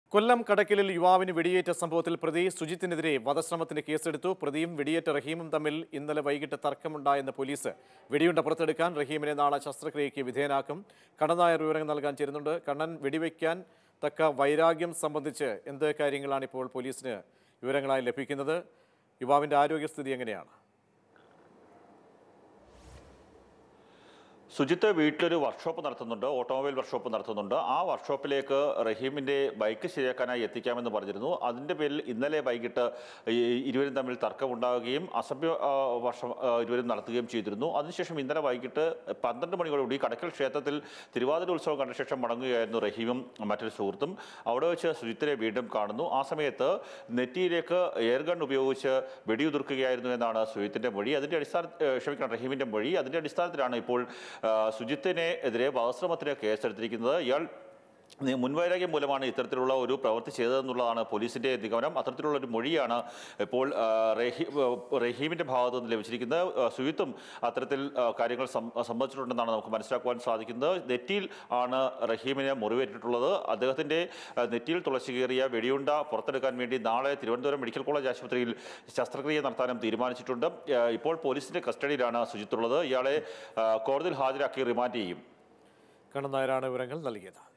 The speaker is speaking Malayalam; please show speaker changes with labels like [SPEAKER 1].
[SPEAKER 1] കൊല്ലം കടക്കലിൽ യുവാവിന് വെടിയേറ്റ സംഭവത്തിൽ പ്രതി സുജിത്തിനെതിരെ വധശ്രമത്തിന് കേസെടുത്തു പ്രതിയും വെടിയേറ്റ റഹീമും തമ്മിൽ ഇന്നലെ വൈകിട്ട് തർക്കമുണ്ടായെന്ന് പോലീസ് വെടിയുണ്ട പുറത്തെടുക്കാൻ റഹീമിനെ നാളെ ശസ്ത്രക്രിയയ്ക്ക് വിധേയനാക്കും കണ്ണനായർ വിവരങ്ങൾ നൽകാൻ ചേരുന്നുണ്ട് കണ്ണൻ വെടിവെക്കാൻ തക്ക വൈരാഗ്യം സംബന്ധിച്ച് എന്ത് കാര്യങ്ങളാണ് ഇപ്പോൾ പോലീസിന് വിവരങ്ങളായി ലഭിക്കുന്നത് യുവാവിന്റെ ആരോഗ്യസ്ഥിതി എങ്ങനെയാണ്
[SPEAKER 2] സുജിത്ത് വീട്ടിലൊരു വർക്ക്ഷോപ്പ് നടത്തുന്നുണ്ട് ഓട്ടോമൊബൈൽ വർക്ക്ഷോപ്പ് നടത്തുന്നുണ്ട് ആ വർക്ക്ഷോപ്പിലേക്ക് റഹീമിന്റെ ബൈക്ക് ശരിയാക്കാനായി എത്തിക്കാമെന്ന് പറഞ്ഞിരുന്നു അതിന്റെ പേരിൽ ഇന്നലെ വൈകിട്ട് ഈ ഇരുവരും തമ്മിൽ തർക്കമുണ്ടാവുകയും അസഭ്യ ആ, വർഷം ആ, ഇരുവരും നടത്തുകയും ചെയ്തിരുന്നു അതിനുശേഷം ഇന്നലെ വൈകിട്ട് പന്ത്രണ്ട് മണിയോടുകൂടി കടക്കൽ ക്ഷേത്രത്തിൽ തിരുവാതിര ഉത്സവം കണ്ട ശേഷം മടങ്ങുകയായിരുന്നു റഹീമും മറ്റൊരു സുഹൃത്തും അവിടെ വെച്ച് സുജിത്തിനെ വീണ്ടും കാണുന്നു ആ സമയത്ത് നെറ്റിയിലേക്ക് എയർ ഗൺ ഉപയോഗിച്ച് വെടിയുതിർക്കുകയായിരുന്നു എന്നാണ് സുജിത്തിന്റെ മൊഴി അതിന്റെ അടിസ്ഥാന ഏഹ് ക്ഷമിക്കണം റഹീമിന്റെ മൊഴി അതിന്റെ അടിസ്ഥാനത്തിലാണ് ഇപ്പോൾ ആ, സുജിത്തിനെ എതിരെ വധശ്രമത്തിന് കേസെടുത്തിരിക്കുന്നത് ഇയാൾ നി- മുൻവൈരാഗ്യം മൂലമാണ് ഇത്തരത്തിലുള്ള ഒരു പ്രവൃത്തി ചെയ്തതെന്നുള്ളതാണ് പോലീസിന്റെ നിഗമനം അത്തരത്തിലുള്ള ഒരു മൊഴിയാണ് ഇപ്പോൾ ആ, റഹീ ആ, റഹീമിന്റെ ഭാഗത്ത് നിന്ന് ലഭിച്ചിരിക്കുന്നത് ആ, സുജിത്തും അത്തരത്തിൽ ആ, കാര്യങ്ങൾ സം- സമ്മതിച്ചിട്ടുണ്ടെന്നാണ് നമുക്ക് മനസ്സിലാക്കുവാൻ സാധിക്കുന്നത് നെറ്റിയിൽ ആണ് റഹീമിന് മുറിവേറ്റിട്ടുള്ളത് അദ്ദേഹത്തിന്റെ ആ, നെറ്റിയിൽ തുളച്ചു കയറിയ വെടിയുണ്ട പുറത്തെടുക്കാൻ വേണ്ടി നാളെ തിരുവനന്തപുരം മെഡിക്കൽ കോളേജ് ആശുപത്രിയിൽ ശസ്ത്രക്രിയ നടത്താനും തീരുമാനിച്ചിട്ടുണ്ട് ആ, ഇപ്പോൾ പോലീസിന്റെ കസ്റ്റഡിയിലാണ് സുജിത്തുള്ളത് ഇയാളെ ആ, കോടതിയിൽ ഹാജരാക്കി റിമാൻഡ് ചെയ്യും
[SPEAKER 1] കണ്ണൻ നായരാണ് വിവരങ്ങൾ നൽകിയത്